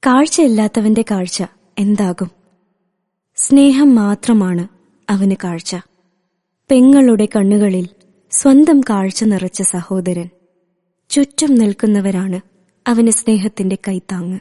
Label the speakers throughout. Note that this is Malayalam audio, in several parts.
Speaker 1: കാഴ്ചയില്ലാത്തവന്റെ കാഴ്ച എന്താകും സ്നേഹം മാത്രമാണ് അവന് കാഴ്ച പെങ്ങളുടെ കണ്ണുകളിൽ സ്വന്തം കാഴ്ച നിറച്ച സഹോദരൻ ചുറ്റും നിൽക്കുന്നവരാണ് അവന് സ്നേഹത്തിന്റെ കൈത്താങ്ങ്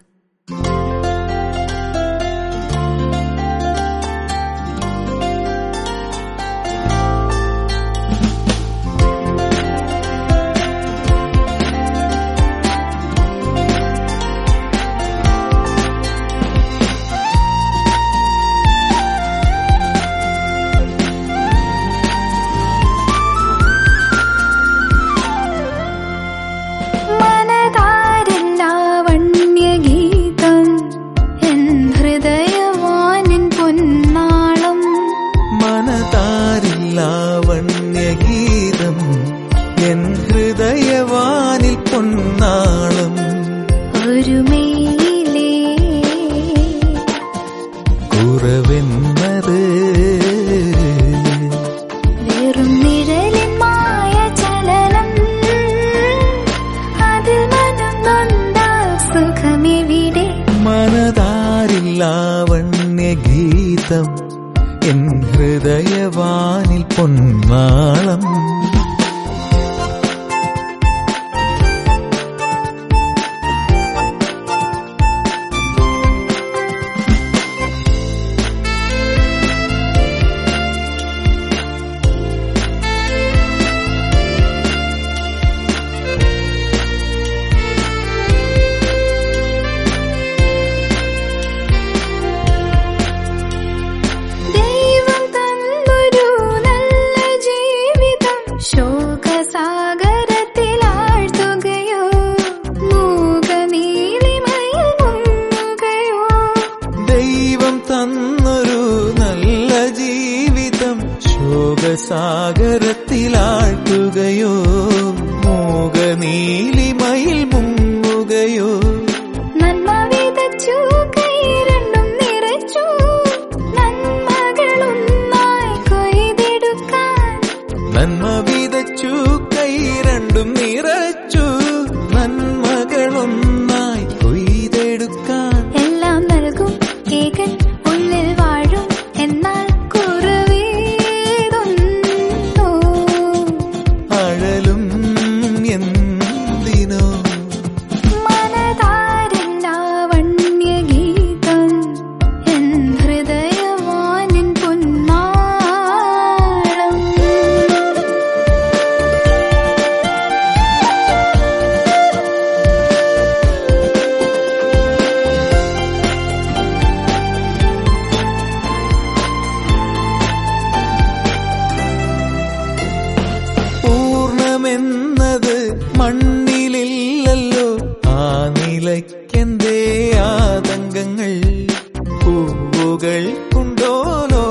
Speaker 2: മനതാരില്ലാവണ്യഗീതം എൻ ഹൃദയവാനിൻ പൊന്നാളം
Speaker 3: മനതാരില്ലാവണ്യഗീതം എൻ ഹൃദയവാനിൽ പൊന്നാളം
Speaker 2: ഒരു മെയിലേ
Speaker 3: കുറവെന്നത്
Speaker 2: വെറും നിഴലിൻ മായ ചലനം അതിൽ മനം നൊന്താൽ സുഖമെവിടെ
Speaker 3: മനതാരില്ലാവണ്യഗീതം എൻ ഹൃദയവാനിൽ പൊന്നാളം
Speaker 2: ദൈവം തന്നൊരു നല്ല ജീവിതം ശോകസാഗരത്തിലാഴ്ത്തുകയോ മൂകനീലിമയിൽ മുങ്ങുകയോ
Speaker 3: ദൈവം തന്നൊരു നല്ല ജീവിതം ശോകസാഗരത്തിലാഴ്ത്തുകയോ മൂകനീലിമയിൽ മുങ്ങുകയോ
Speaker 2: നന്മ വിതച്ചു കൈരണ്ടും നിറച്ചു നന്മകളൊന്നായി കൊയ്തെടുക്കാൻ
Speaker 3: നന്മ വിതച്ചു കൈ രണ്ടും നിറച്ചു നന്മകളൊന്നായി കൊയ്തെടുക്കാൻ
Speaker 2: എല്ലാം നൽകും ഏകൻ ഉള്ളിൽ വാഴും എന്നാൽ കുറവേതൊന്നോ
Speaker 3: അഴലും എന്തിനോ
Speaker 2: മനതാരില്ലാവണ്യഗീതം എൻ ഹൃദയവാനിൻ പൊന്നാളം
Speaker 3: പൂർണമെന്നത് മണ്ണിലില്ലല്ലോ ആ നിലയ്ക്കെന്തേ ആതങ്കങ്ങൾ പൂവുകൾ കൊണ്ടോ